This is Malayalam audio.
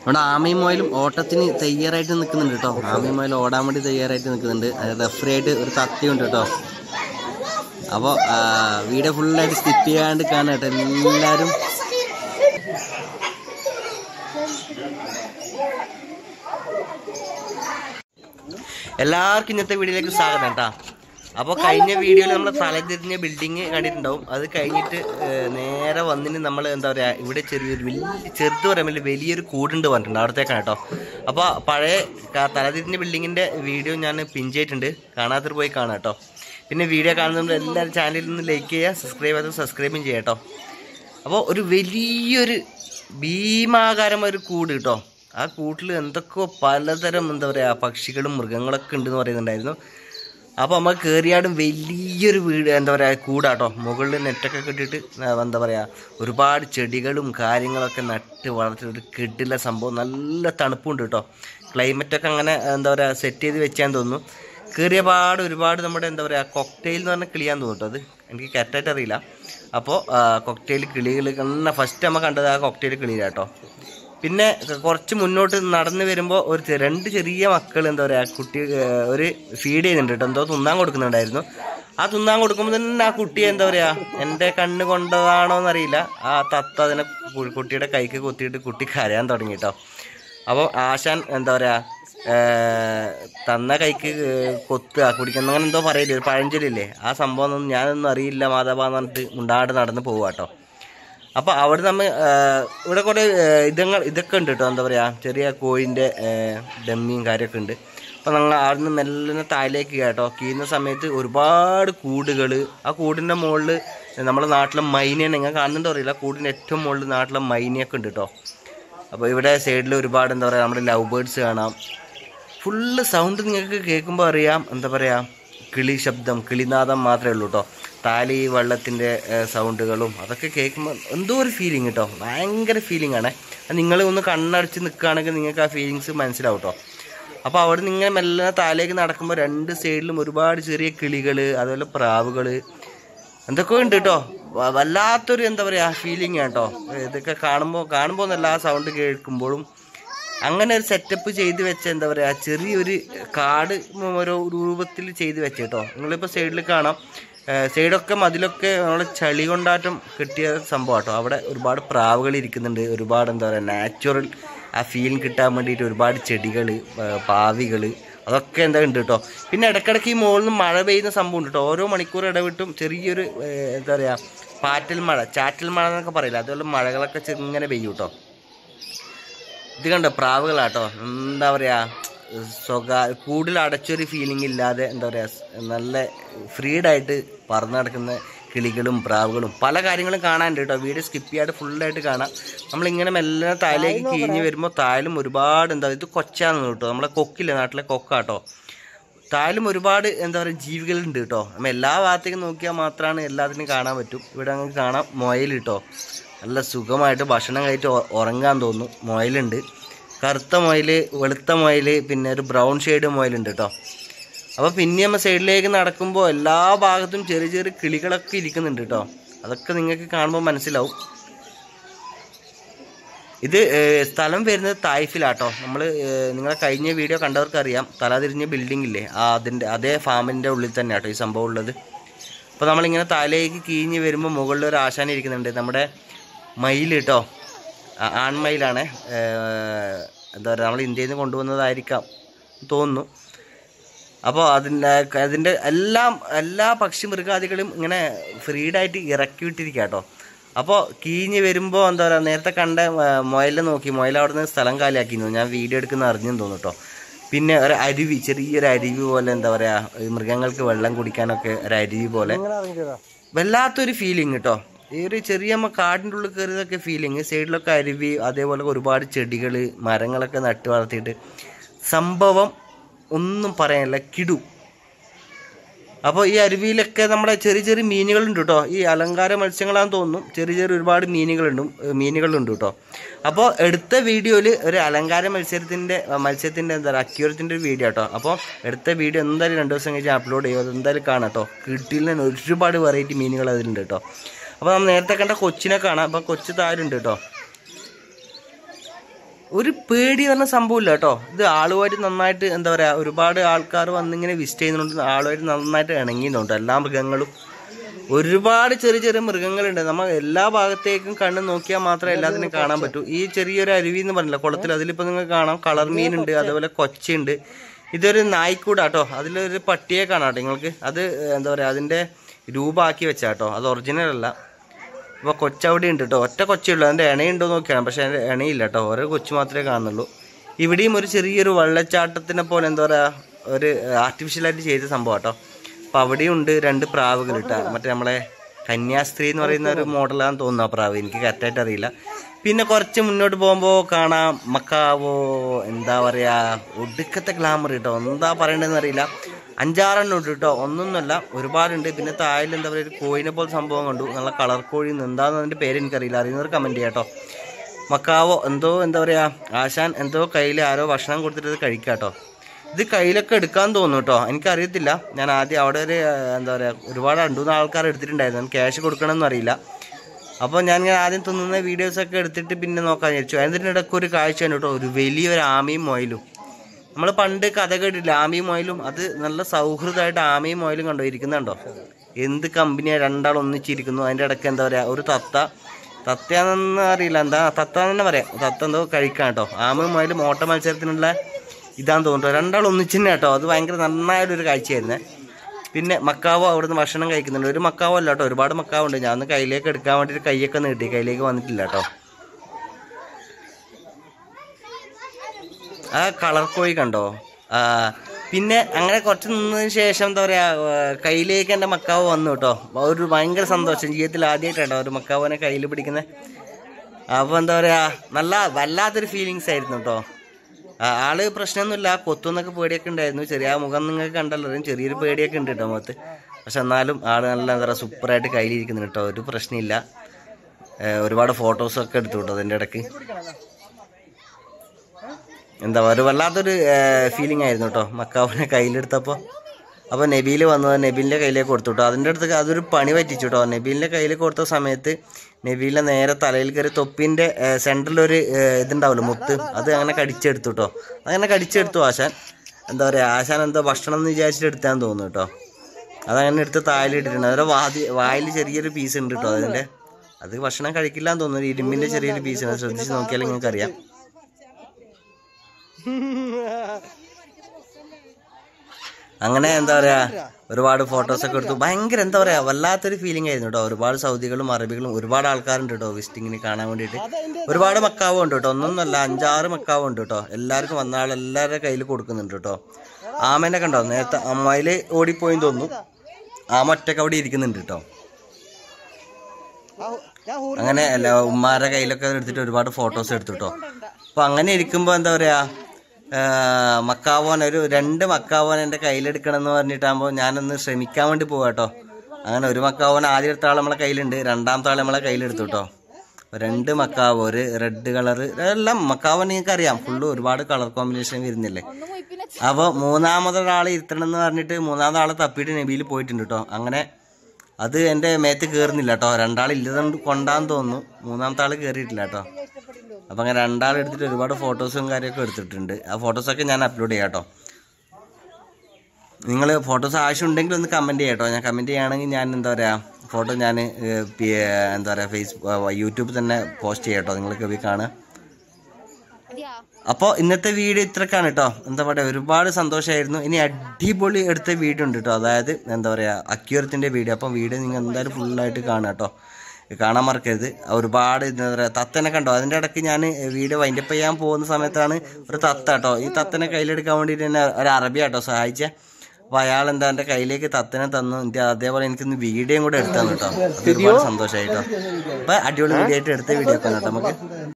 ഇവിടെ ആമയും മോയിലും ഓട്ടത്തിന് തയ്യാറായിട്ട് നിൽക്കുന്നുണ്ട് കേട്ടോ ആമയും മോയിലും ഓടാൻ വേണ്ടി തയ്യാറായിട്ട് നിൽക്കുന്നുണ്ട് റെഫറി ആയിട്ട് ഒരു തത്തിയുണ്ട് കേട്ടോ അപ്പോൾ വീഡിയോ ഫുള്ളായിട്ട് സ്കിപ്പ് ചെയ്യാണ്ട് കാണാം കേട്ടോ എല്ലാവരും എല്ലാവർക്കും ഇന്നത്തെ വീഡിയോയിലേക്ക് സ്വാഗതം കേട്ടോ അപ്പോൾ കഴിഞ്ഞ വീഡിയോയിൽ നമ്മൾ തലതിരിഞ്ഞ ബിൽഡിങ് കണ്ടിട്ടുണ്ടാവും അത് കഴിഞ്ഞിട്ട് ഏഹ്, നേരെ വന്നിന് നമ്മൾ എന്താ പറയുക ഇവിടെ ചെറിയൊരു വലിയ ചെറുത് പറയുമ്പോൾ വലിയൊരു കൂടുണ്ട് പറഞ്ഞിട്ടുണ്ട് അവിടത്തേക്കാണ് കേട്ടോ അപ്പോൾ പഴയ ക- തലതിരിഞ്ഞ ബിൽഡിങ്ങിൻ്റെ വീഡിയോ ഞാൻ പിൻ ചെയ്തിട്ടുണ്ട് കാണാത്തവർ പോയി കാണാം കേട്ടോ പിന്നെ വീഡിയോ കാണുന്നവർ എല്ലാവരും ചാനലിൽ നിന്ന് ലൈക്ക് ചെയ്യുക സബ്സ്ക്രൈബ് ചെയ്ത് സബ്സ്ക്രൈബും ചെയ്യാം കേട്ടോ അപ്പോൾ ഒരു വലിയൊരു ഭീമാകാരമായ ഒരു കൂട് കേട്ടോ ആ കൂട്ടിൽ എന്തൊക്കെയോ പലതരം എന്താ പറയുക പക്ഷികളും മൃഗങ്ങളൊക്കെ ഉണ്ടെന്ന് പറയുന്നുണ്ടായിരുന്നു അപ്പോൾ നമ്മൾ കയറിയാടും വലിയൊരു വീട് എന്താ പറയുക കൂടാട്ടോ മുകളിൽ നെറ്റൊക്കെ കെട്ടിയിട്ട് ആ, എന്താ പറയുക ഒരുപാട് ചെടികളും കാര്യങ്ങളൊക്കെ നട്ട് വളർത്തി ഒരു കെട്ടില്ല സംഭവം നല്ല തണുപ്പുണ്ട് കേട്ടോ ക്ലൈമറ്റൊക്കെ അങ്ങനെ എന്താ പറയുക സെറ്റ് ചെയ്ത് വെച്ചാൻ തോന്നുന്നു കയറിയ പാട് ഒരുപാട് നമ്മുടെ എന്താ പറയുക കൊക്ടെയിൽ എന്ന് പറഞ്ഞ കിളിയാന്ന് തോന്നുന്നു കേട്ടോ അത് എനിക്ക് കറക്റ്റായിട്ട് അറിയില്ല അപ്പോൾ കൊക്ടെയിൽ കിളികൾ തന്നെ ഫസ്റ്റ് നമ്മൾ കണ്ടത് ആ കൊക്ടെയിൽ കിളിയിലാട്ടോ പിന്നെ കുറച്ച് മുന്നോട്ട് നടന്നു വരുമ്പോൾ ഒരു ചെ- രണ്ട് ചെറിയ മക്കൾ എന്താ പറയുക കുട്ടി ഏ, ഒരു ഫീഡ് ചെയ്യുന്നുണ്ട് കേട്ടോ എന്തോ തിന്നാൻ കൊടുക്കുന്നുണ്ടായിരുന്നു ആ തിന്നാൻ കൊടുക്കുമ്പോൾ തന്നെ ആ കുട്ടി എന്താ പറയുക എൻ്റെ കണ്ണ് കൊണ്ടതാണോ എന്നറിയില്ല ആ തത്ത അതിനെ കു- കുട്ടിയുടെ കൈക്ക് കുത്തിയിട്ട് കുട്ടി കരയാൻ തുടങ്ങി കേട്ടോ അപ്പോൾ ആശാൻ എന്താ പറയുക തന്ന കൈക്ക് കൊത്തുക കുടിക്കുന്ന അങ്ങനെ എന്തോ പറയില്ലേ ഒരു പഴഞ്ചൊല്ലില്ലേ ആ സംഭവം ഒന്നും ഞാനൊന്നും അറിയില്ല മാതാപ എന്ന് പറഞ്ഞിട്ട് മുണ്ടാട് നടന്ന് പോവുക കേട്ടോ അപ്പോൾ അവിടെ നമ്മൾ ഇവിടെ കുറേ ഇതങ്ങൾ ഇതൊക്കെ ഉണ്ട് കേട്ടോ എന്താ പറയുക ചെറിയ കോഴിൻ്റെ ഡമ്മിയും കാര്യമൊക്കെ ഉണ്ട് അപ്പോൾ ഞങ്ങൾ അവിടുന്ന് മെല്ലെ താഴേക്ക് കേട്ടോ കീഴുന്ന സമയത്ത് ഒരുപാട് കൂടുകൾ ആ കൂടിൻ്റെ മുകളിൽ നമ്മുടെ നാട്ടിലെ മൈനയാണ് നിങ്ങൾ കാണുന്നുണ്ടോ അറിയില്ല കൂടിൻ്റെ ഏറ്റവും മുകളിൽ നാട്ടിലെ മൈനയൊക്കെ ഉണ്ട് കേട്ടോ അപ്പോൾ ഇവിടെ സൈഡിൽ ഒരുപാട് എന്താ പറയുക നമ്മുടെ ലവ് ബേർഡ്സ് കാണാം ഫുള്ള് സൗണ്ട് നിങ്ങൾക്ക് കേൾക്കുമ്പോൾ അറിയാം എന്താ പറയുക കിളി ശബ്ദം കിളിനാദം മാത്രമേ ഉള്ളൂ കേട്ടോ താലി വെള്ളത്തിൻ്റെ സൗണ്ടുകളും അതൊക്കെ കേൾക്കുമ്പോൾ എന്തോ ഒരു ഫീലിംഗ് കേട്ടോ ഭയങ്കര ഫീലിംഗ് ആണ് അത് നിങ്ങൾ ഒന്ന് കണ്ണടച്ച് നിൽക്കുകയാണെങ്കിൽ നിങ്ങൾക്ക് ആ ഫീലിങ്സ് മനസ്സിലാവും കേട്ടോ അപ്പോൾ അവിടെ നിന്ന് ഇങ്ങനെ മെല്ലെ താലേക്ക് നടക്കുമ്പോൾ രണ്ട് സൈഡിലും ഒരുപാട് ചെറിയ കിളികൾ അതുപോലെ പ്രാവുകൾ എന്തൊക്കെ ഉണ്ട് കേട്ടോ വ- വല്ലാത്തൊരു എന്താ പറയുക ഫീലിംഗ് ആണ് കേട്ടോ ഇതൊക്കെ കാണുമ്പോൾ കാണുമ്പോൾ എന്നല്ല ആ സൗണ്ട് കേൾക്കുമ്പോഴും അങ്ങനെ ഒരു സെറ്റപ്പ് ചെയ്ത് വെച്ച എന്താ പറയുക ചെറിയൊരു കാട് ഓരോ രൂപത്തിൽ ചെയ്ത് വെച്ച കേട്ടോ നിങ്ങളിപ്പോൾ സൈഡിൽ കാണാം സൈഡൊക്കെ മതിലൊക്കെ നമ്മളെ ചളി കൊണ്ടാട്ടം കിട്ടിയ സംഭവം കേട്ടോ അവിടെ ഒരുപാട് പ്രാവുകൾ ഇരിക്കുന്നുണ്ട് ഒരുപാട് എന്താ പറയുക നാച്ചുറൽ ആ ഫീൽ കിട്ടാൻ വേണ്ടിയിട്ട് ഒരുപാട് ചെടികൾ പാവികൾ അതൊക്കെ എന്താ ഉണ്ട് കേട്ടോ പിന്നെ ഇടയ്ക്കിടയ്ക്ക് ഈ മുകളിൽ നിന്ന് മഴ പെയ്യുന്ന സംഭവം ഉണ്ട് കേട്ടോ ഓരോ മണിക്കൂർ ഇടവിട്ടും ചെറിയൊരു ഏഹ്, എന്താ പറയുക പാറ്റൽ മഴ ചാറ്റൽ മഴ എന്നൊക്കെ പറയില്ല അതുപോലെ മഴകളൊക്കെ ചെറുങ്ങനെ പെയ്യും കേട്ടോ ഇത് കണ്ടോ പ്രാവുകളാട്ടോ എന്താ പറയാ സ്വകാ കൂടുതൽ അടച്ചൊരു ഫീലിംഗ് ഇല്ലാതെ എന്താ പറയാ നല്ല ഫ്രീഡായിട്ട് പറന്ന് നടക്കുന്ന കിളികളും പ്രാവുകളും പല കാര്യങ്ങളും കാണാനുണ്ട് കേട്ടോ വീഡിയോ സ്കിപ്പ് ചെയ്യാതെ ഫുള്ളായിട്ട് കാണാം നമ്മളിങ്ങനെ മെല്ലെ താഴേക്ക് കീഞ്ഞ് വരുമ്പോൾ താഴലും ഒരുപാട് എന്താ ഇത് കൊച്ചാന്ന് കേട്ടോ നമ്മളെ കൊക്കില്ലേ നാട്ടിലെ കൊക്കാട്ടോ താഴലും ഒരുപാട് എന്താ പറയുക ജീവികളുണ്ട് കേട്ടോ നമ്മൾ എല്ലാ ഭാഗത്തേക്കും നോക്കിയാൽ മാത്രമാണ് എല്ലാത്തിനും കാണാൻ പറ്റും ഇവിടെ നമുക്ക് കാണാം മുയൽ കേട്ടോ നല്ല സുഖമായിട്ട് ഭക്ഷണം കഴിച്ച് ഉ- ഉറങ്ങാൻ തോന്നും മുയലുണ്ട് കറുത്ത മുയൽ വെളുത്ത മുയൽ പിന്നെ ഒരു ബ്രൗൺ ഷെയ്ഡ് മുയലുണ്ട് കേട്ടോ അപ്പോൾ പിന്നെ നമ്മൾ സൈഡിലേക്ക് നടക്കുമ്പോൾ എല്ലാ ഭാഗത്തും ചെറിയ ചെറിയ കിളികളൊക്കെ ഇരിക്കുന്നുണ്ട് കേട്ടോ അതൊക്കെ നിങ്ങൾക്ക് കാണുമ്പോൾ മനസ്സിലാവും ഇത് ഏഹ്, സ്ഥലം വരുന്നത് തായ്ഫിലാട്ടോ നമ്മൾ നിങ്ങളെ കഴിഞ്ഞ വീഡിയോ കണ്ടവർക്ക് അറിയാം തലതിരിഞ്ഞ ബിൽഡിംഗ് ഇല്ലേ ആ അതിൻ്റെ അതേ ഫാമിൻ്റെ ഉള്ളിൽ തന്നെ ആട്ടോ ഈ സംഭവം ഉള്ളത് അപ്പോൾ നമ്മളിങ്ങനെ താഴേക്ക് കീഞ്ഞ് വരുമ്പോൾ മുകളിൽ ഒരു ആശാന ഇരിക്കുന്നുണ്ട് നമ്മുടെ മയിൽ കേട്ടോ ആ- ആൺമയിലാണ് ഏഹ്, എന്താ പറയുക നമ്മൾ ഇന്ത്യയിൽ നിന്ന് കൊണ്ടുവന്നതായിരിക്കാം തോന്നുന്നു അപ്പോൾ അതിൻ്റെ അതിൻ്റെ എല്ലാം എല്ലാ പക്ഷി മൃഗാദികളും ഇങ്ങനെ ഫ്രീഡായിട്ട് ഇറക്കി വിട്ടിരിക്കുക കേട്ടോ അപ്പോൾ കീഞ്ഞ് വരുമ്പോൾ എന്താ പറയുക നേരത്തെ കണ്ട മുയലിനെ നോക്കി മുയൽ അവിടെ നിന്ന് സ്ഥലം കാലിയാക്കിയിരുന്നു ഞാൻ വീഡിയോ എടുക്കുന്ന അറിഞ്ഞെന്ന് തോന്നുന്നു കേട്ടോ പിന്നെ ഒരു അരുവി ചെറിയൊരു അരുവി പോലെ എന്താ പറയുക ഈ മൃഗങ്ങൾക്ക് വെള്ളം കുടിക്കാനൊക്കെ ഒരു അരുവി പോലെ വല്ലാത്തൊരു ഫീലിംഗ് കേട്ടോ ഈ ഒരു ചെറിയ നമ്മ കാടിൻ്റെ ഉള്ളിൽ കയറിയതൊക്കെ ഫീലിംഗ് സൈഡിലൊക്കെ അരുവി അതേപോലെ ഒരുപാട് ചെടികൾ മരങ്ങളൊക്കെ നട്ട് വളർത്തിയിട്ട് സംഭവം ഒന്നും പറയാനില്ല കിടു അപ്പോൾ ഈ അരുവിയിലൊക്കെ നമ്മുടെ ചെറിയ ചെറിയ മീനുകളുണ്ട് കേട്ടോ ഈ അലങ്കാര മത്സ്യങ്ങളാന്ന് തോന്നുന്നു ചെറിയ ചെറിയ ഒരുപാട് മീനുകളുണ്ട് ഏഹ് മീനുകളുണ്ട് കേട്ടോ അപ്പോൾ എടുത്ത വീഡിയോയിൽ ഒരു അലങ്കാര മത്സരത്തിൻ്റെ മത്സ്യത്തിൻ്റെ എന്താ പറയുക അക്യൂരത്തിൻ്റെ ഒരു വീഡിയോ കേട്ടോ അപ്പോൾ എടുത്ത വീഡിയോ എന്തായാലും രണ്ട് ദിവസം കഴിഞ്ഞ് അപ്ലോഡ് ചെയ്യും അത് എന്തായാലും കാണാം കേട്ടോ കിട്ടിയിൽ ഒരുപാട് വെറൈറ്റി മീനുകൾ അതിലുണ്ട് കേട്ടോ അപ്പോൾ നമ്മൾ നേരത്തെ കണ്ട കൊച്ചിനെ കാണാം അപ്പോൾ കൊച്ചു താരുണ്ട് കേട്ടോ ഒരു പേടി പറഞ്ഞ സംഭവമില്ല കേട്ടോ ഇത് ആളുമായിട്ട് നന്നായിട്ട് എന്താ പറയുക ഒരുപാട് ആൾക്കാർ വന്നിങ്ങനെ വിസിറ്റ് ചെയ്യുന്നുണ്ട് ആളുമായിട്ട് നന്നായിട്ട് ഇണങ്ങിയുന്നുണ്ട് എല്ലാ മൃഗങ്ങളും ഒരുപാട് ചെറിയ ചെറിയ മൃഗങ്ങളുണ്ട് നമ്മൾ എല്ലാ ഭാഗത്തേക്കും കണ്ണ് നോക്കിയാൽ മാത്രമേ എല്ലാത്തിനും കാണാൻ പറ്റൂ ഈ ചെറിയൊരു അരുവി എന്ന് പറഞ്ഞില്ല കുളത്തിൽ അതിലിപ്പോൾ നിങ്ങൾക്ക് കാണാം കളർ മീനുണ്ട് അതേപോലെ കൊച്ചുണ്ട് ഇതൊരു നായ്ക്കൂടാട്ടോ അതിലൊരു പട്ടിയെ കാണാം കേട്ടോ നിങ്ങൾക്ക് അത് എന്താ പറയുക അതിൻ്റെ രൂപമാക്കി വെച്ചാട്ടോ അത് ഒറിജിനൽ അല്ല അപ്പോൾ കൊച്ചവിടെ ഉണ്ട് കേട്ടോ ഒറ്റ കൊച്ചേ ഉള്ളൂ അതിൻ്റെ ഇണയുണ്ടോ നോക്കിയാണ് പക്ഷേ അതിൻ്റെ ഇണയില്ല കേട്ടോ ഓരോ കൊച്ചു മാത്രമേ കാണുന്നുള്ളൂ ഇവിടെയും ഒരു ചെറിയൊരു വെള്ളച്ചാട്ടത്തിനെ പോലെ എന്താ പറയുക ഒരു ആർട്ടിഫിഷ്യലായിട്ട് ചെയ്ത സംഭവം കേട്ടോ അപ്പോൾ അവിടെയും ഉണ്ട് രണ്ട് പ്രാവുകൾ കേട്ടോ മറ്റേ നമ്മളെ കന്യാസ്ത്രീ എന്ന് പറയുന്ന ഒരു മോഡലാണെന്ന് തോന്നുന്നു ആ പ്രാവ് എനിക്ക് കറക്റ്റായിട്ട് അറിയില്ല പിന്നെ കുറച്ച് മുന്നോട്ട് പോകുമ്പോൾ കാണാം മക്കാവോ എന്താ പറയുക ഒടുക്കത്തെ ഗ്ലാമർ കേട്ടോ എന്താ പറയണ്ടതെന്ന് അറിയില്ല അഞ്ചാറെണ്ണം ഉണ്ട് കേട്ടോ ഒന്നൊന്നുമല്ല ഒരുപാടുണ്ട് പിന്നെ താഴെ എന്താ പറയുക ഒരു കോഴിനെ പോലെ സംഭവം കണ്ടു നല്ല കളർ കോഴി എന്താണെന്ന് അതിൻ്റെ പേര് എനിക്കറിയില്ല അറിയുന്നവർ കമൻറ്റ് ചെയ്യാം കേട്ടോ മക്കാവോ എന്തോ എന്താ പറയുക ആശാൻ എന്തോ കയ്യിൽ ആരോ ഭക്ഷണം കൊടുത്തിട്ട് ഇത് കഴിക്കാം കേട്ടോ ഇത് കയ്യിലൊക്കെ എടുക്കാൻ തോന്നുന്നു കേട്ടോ എനിക്കറിയത്തില്ല ഞാൻ ആദ്യം അവിടെ ഒരു ആ, എന്താ പറയുക ഒരുപാട് രണ്ടു മൂന്ന് ആൾക്കാർ എടുത്തിട്ടുണ്ടായിരുന്നു ക്യാഷ് കൊടുക്കണമെന്ന് അറിയില്ല അപ്പോൾ ഞാൻ ഇങ്ങനെ ആദ്യം തിന്നുന്ന വീഡിയോസൊക്കെ എടുത്തിട്ട് പിന്നെ നോക്കാൻ വിചാരിച്ചു അതിനിടയ്ക്ക് ഒരു കാഴ്ചയാണ് കേട്ടോ ഒരു വലിയൊരു ആമയും മൊയിലും നമ്മൾ പണ്ട് കഥ കേട്ടില്ല ആമയും മൊയിലും അത് നല്ല സൗഹൃദമായിട്ട് ആമയും മൊയിലും കണ്ടോ ഇരിക്കുന്നുണ്ടോ എന്ത് കമ്പനിയാണ് രണ്ടാൾ ഒന്നിച്ചിരിക്കുന്നു അതിൻ്റെ ഇടയ്ക്ക് എന്താ പറയുക ഒരു തത്ത തത്തയാണെന്ന് അറിയില്ല എന്താ തത്ത എന്ന് തന്നെ പറയാം തത്ത എന്തോ കഴിക്കാം കേട്ടോ ആമയും മൊയിലും ഓട്ട മത്സരത്തിനുള്ള ഇതാന്ന് തോന്നുന്നു രണ്ടാൾ ഒന്നിച്ച് തന്നെ കേട്ടോ അത് ഭയങ്കര നന്നായിട്ടൊരു കാഴ്ചയായിരുന്നേ പിന്നെ മക്കാവോ അവിടുന്ന് ഭക്ഷണം കഴിക്കുന്നുണ്ട് ഒരു മക്കാവോ അല്ല കേട്ടോ ഒരുപാട് മക്കാവോ ഉണ്ട് ഞാൻ ഒന്ന് കയ്യിലേക്ക് എടുക്കാൻ വേണ്ടിയിട്ട് കൈയൊക്കെ നീട്ടി കയ്യിലേക്ക് വന്നിട്ടില്ല കേട്ടോ ആ കളർ കോഴി കണ്ടോ ആ പിന്നെ അങ്ങനെ കുറച്ച് നിന്നതിന് ശേഷം എന്താ പറയാ ആ, കയ്യിലേക്ക് എൻ്റെ മക്കാവ് വന്നു കേട്ടോ ഒരു ഭയങ്കര സന്തോഷം ജീവിതത്തിൽ ആദ്യമായിട്ടാണ് ഒരു മക്കാവിനെ കയ്യിൽ പിടിക്കുന്നത് അപ്പോൾ എന്താ പറയാ നല്ല വല്ലാത്തൊരു ഫീലിങ്സ് ആയിരുന്നു കേട്ടോ ആ, ആള് പ്രശ്നമൊന്നുമില്ല കൊത്തുന്നൊക്കെ പേടിയൊക്കെ ഉണ്ടായിരുന്നു ചെറിയ ആ മുഖം നിങ്ങൾക്ക് കണ്ടല്ലോ അറിയാം. ചെറിയൊരു പേടിയൊക്കെ ഉണ്ട് കേട്ടോ മുഖത്ത് പക്ഷെ എന്നാലും ആള് നല്ല എന്താ പറയുക സൂപ്പറായിട്ട് കയ്യിലിരിക്കുന്നു കേട്ടോ ഒരു പ്രശ്നമില്ല ഏ, ഒരുപാട് ഫോട്ടോസൊക്കെ എടുത്തു കേട്ടോ അതിൻ്റെ ഇടയ്ക്ക് എന്താ ഒരു വല്ലാത്തൊരു ഫീലിംഗ് ആയിരുന്നു കേട്ടോ മക്കാവിനെ കയ്യിലെടുത്തപ്പോൾ അപ്പോൾ നബീൽ വന്നത് നബീലിൻ്റെ കയ്യിലേക്ക് കൊടുത്തു കേട്ടോ അതിൻ്റെ അടുത്ത് അതൊരു പണി പറ്റിച്ചു കേട്ടോ നബീലിൻ്റെ കയ്യിൽ കൊടുത്ത സമയത്ത് നബീലിനെ നേരെ തലയിൽ കയറി തൊപ്പിൻ്റെ സെൻറ്ററിലൊരു ഇതുണ്ടാവില്ല മുത്ത് അത് അങ്ങനെ കടിച്ചെടുത്തു കേട്ടോ അങ്ങനെ കടിച്ചെടുത്തു ആശാൻ എന്താ പറയുക ആശാൻ എന്തോ ഭക്ഷണം എന്ന് വിചാരിച്ചിട്ട് എടുത്താന്ന് തോന്നുന്നു കേട്ടോ അതങ്ങനെ എടുത്ത് താഴിലിട്ടിട്ടുണ്ട് അതിൻ്റെ വാതി വായിൽ ചെറിയൊരു പീസ് ഉണ്ട് കേട്ടോ അതിൻ്റെ അത് ഭക്ഷണം കഴിക്കില്ല എന്ന് തോന്നുന്നു ഒരു ഇരുമ്പിൻ്റെ ചെറിയൊരു പീസ് ഉണ്ട് ശ്രദ്ധിച്ച് നോക്കിയാൽ നിങ്ങൾക്ക് അറിയാം അങ്ങനെ എന്താ പറയാ ഒരുപാട് ഫോട്ടോസ് ഒക്കെ എടുത്തു ഭയങ്കര എന്താ പറയാ വല്ലാത്തൊരു ഫീലിംഗ് ആയിരുന്നു കേട്ടോ ഒരുപാട് സൗദികളും അറബികളും ഒരുപാട് ആൾക്കാരുണ്ട് കേട്ടോ വിസിറ്റിങ്ങിന് കാണാൻ വേണ്ടിയിട്ട് ഒരുപാട് മക്കാവും ഉണ്ട് കേട്ടോ ഒന്നൊന്നല്ല അഞ്ചാറ് മക്കാവും ഉണ്ട് കേട്ടോ എല്ലാവർക്കും വന്ന ആൾ എല്ലാവരുടെ കയ്യിൽ കൊടുക്കുന്നുണ്ട് കേട്ടോ ആമേനെ കണ്ടോ നേരത്തെ അമ്മായില് ഓടിപ്പോയി തോന്നുന്നു ആമ ഒറ്റക്ക് അവിടെ ഇരിക്കുന്നുണ്ട് കേട്ടോ അങ്ങനെ എല്ലാ ഉമ്മാരുടെ കയ്യിലൊക്കെ എടുത്തിട്ട് ഒരുപാട് ഫോട്ടോസ് എടുത്തു കേട്ടോ അപ്പൊ അങ്ങനെ ഇരിക്കുമ്പോൾ എന്താ പറയാ ആ, മക്കാവോൻ ഒരു രണ്ട് മക്കാവോൻ എൻ്റെ കയ്യിലെടുക്കണം എന്ന് പറഞ്ഞിട്ടാകുമ്പോൾ ഞാനൊന്ന് ശ്രമിക്കാൻ വേണ്ടി പോവാ കേട്ടോ അങ്ങനെ ഒരു മക്കാവോൻ ആദ്യം എടുത്ത ആൾ നമ്മളെ കയ്യിലുണ്ട് രണ്ടാമത്തെ ആൾ നമ്മളെ കയ്യിലെടുത്തു കേട്ടോ അപ്പൊ രണ്ട് മക്കാവോ ഒരു റെഡ് കളർ എല്ലാം മക്കാവോ നിങ്ങൾക്ക് അറിയാം ഫുള്ള് ഒരുപാട് കളർ കോമ്പിനേഷൻ വരുന്നില്ലേ അപ്പോൾ മൂന്നാമതൊരാൾ ഇരുത്തണം എന്ന് പറഞ്ഞിട്ട് മൂന്നാമത്തെ ആളെ തപ്പിയിട്ട് നബിയിൽ പോയിട്ടുണ്ട് കേട്ടോ അങ്ങനെ അത് എൻ്റെ മേത്ത് കയറുന്നില്ല കേട്ടോ രണ്ടാൾ ഇല്ലതുകൊണ്ട് കൊണ്ടാന്ന് തോന്നുന്നു മൂന്നാമത്തെ ആൾ കയറിയിട്ടില്ല കേട്ടോ അപ്പം അങ്ങനെ രണ്ടാൾ എടുത്തിട്ട് ഒരുപാട് ഫോട്ടോസും കാര്യമൊക്കെ എടുത്തിട്ടുണ്ട് ആ ഫോട്ടോസൊക്കെ ഞാൻ അപ്ലോഡ് ചെയ്യാം കേട്ടോ നിങ്ങൾ ഫോട്ടോസ് ആവശ്യമുണ്ടെങ്കിൽ ഒന്ന് കമൻറ്റ് ചെയ്യാം കേട്ടോ ഞാൻ കമൻറ്റ് ചെയ്യുകയാണെങ്കിൽ ഞാൻ എന്താ പറയുക ഫോട്ടോ ഞാൻ എന്താ പറയുക ഫേസ്ബുക്ക് യൂട്യൂബിൽ തന്നെ പോസ്റ്റ് ചെയ്യാം കേട്ടോ നിങ്ങൾക്ക് പോയി കാണുക അപ്പോൾ ഇന്നത്തെ വീഡിയോ ഇത്രക്കാണ് കേട്ടോ എന്താ പറയുക ഒരുപാട് സന്തോഷമായിരുന്നു ഇനി അടിപൊളി എടുത്ത വീഡിയോ ഉണ്ട് കേട്ടോ അതായത് എന്താ പറയുക അക്യൂറത്തിൻ്റെ വീഡിയോ അപ്പം വീഡിയോ നിങ്ങൾ എന്തായാലും ഫുള്ളായിട്ട് കാണുക കേട്ടോ കാണാൻ മറക്കരുത് ഒരുപാട് എന്താ പറയുക തത്തനെ കണ്ടോ അതിൻ്റെ ഇടയ്ക്ക് ഞാൻ വീഡിയോ വൈൻഡപ്പ് ചെയ്യാൻ പോകുന്ന സമയത്താണ് ഒരു തത്ത കേട്ടോ ഈ തത്തനെ കയ്യിലെടുക്കാൻ വേണ്ടിയിട്ട് എന്നെ ഒരു അറബി കേട്ടോ സഹായിച്ചേ അപ്പോൾ അയാൾ എന്താ എൻ്റെ കയ്യിലേക്ക് തത്തനെ തന്നു എനിക്ക് അതേപോലെ എനിക്കൊന്ന് വീഡിയോയും കൂടെ എടുത്തു തന്നു കേട്ടോ അത് ഒരുപാട് സന്തോഷമായി കേട്ടോ അപ്പോൾ അടിപൊളി വീഡിയോ ആയിട്ട് എടുത്ത വീഡിയോ ഒക്കെ കേട്ടോ നമുക്ക്